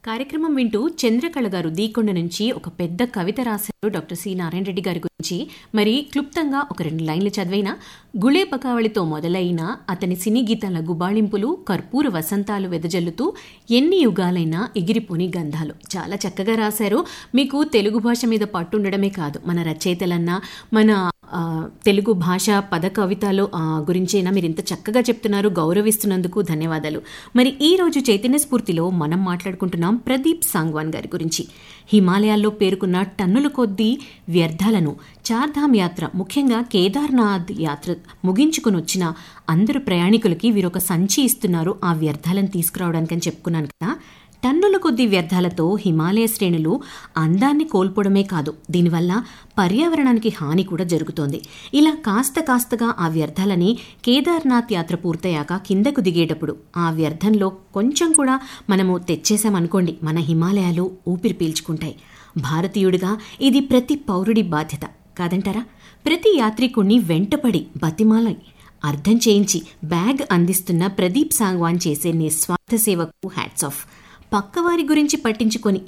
కార్యక్రమం వింటూ చంద్రకళ గారు దీకొండ నుంచి ఒక పెద్ద కవిత రాశారు డాక్టర్ సి నారాయణ రెడ్డి గారి గురించి మరి క్లుప్తంగా ఒక రెండు లైన్లు చదివిన గుళే పకావళితో మొదలైన అతని సినీ గీతాల గుబాళింపులు కర్పూర వసంతాలు వెదజల్లుతూ ఎన్ని యుగాలైనా ఎగిరిపోని గంధాలు చాలా చక్కగా రాశారు మీకు తెలుగు భాష మీద పట్టుండడమే కాదు మన రచయితలన్నా మన ఆ, తెలుగు భాష పద కవితలు ఆ, గురించైనా మీరు ఇంత చక్కగా చెప్తున్నారు గౌరవిస్తున్నందుకు ధన్యవాదాలు మరి ఈ రోజు చైతన్య స్ఫూర్తిలో మనం మాట్లాడుకుంటున్నాం ప్రదీప్ సాంగ్వాన్ గారి గురించి హిమాలయాల్లో పేరుకున్న టన్నుల కొద్దీ వ్యర్థాలను చార్ధామ్ యాత్ర ముఖ్యంగా కేదార్నాథ్ యాత్ర ముగించుకుని వచ్చిన అందరు ప్రయాణికులకి వీరొక సంచి ఇస్తున్నారు ఆ వ్యర్థాలను తీసుకురావడానికి అని చెప్పుకున్నాను కదా టన్నుల కొద్ది వ్యర్థాలతో హిమాలయ శ్రేణులు అందాన్ని కోల్పోవడమే కాదు దీనివల్ల పర్యావరణానికి హాని కూడా జరుగుతోంది ఇలా కాస్త కాస్తగా ఆ వ్యర్థాలని కేదార్నాథ్ యాత్ర పూర్తయ్యాక కిందకు దిగేటప్పుడు ఆ వ్యర్థంలో కొంచెం కూడా మనము తెచ్చేసామనుకోండి మన హిమాలయాలు ఊపిరి పీల్చుకుంటాయి భారతీయుడిగా ఇది ప్రతి పౌరుడి బాధ్యత కాదంటారా ప్రతి యాత్రికుణ్ణి వెంటపడి బతిమాలై అర్థం చేయించి బ్యాగ్ అందిస్తున్న ప్రదీప్ సాంగ్వాన్ చేసే నిస్వార్థ సేవకు హ్యాట్స్ ఆఫ్ పక్కవారి గురించి పట్టించుకొని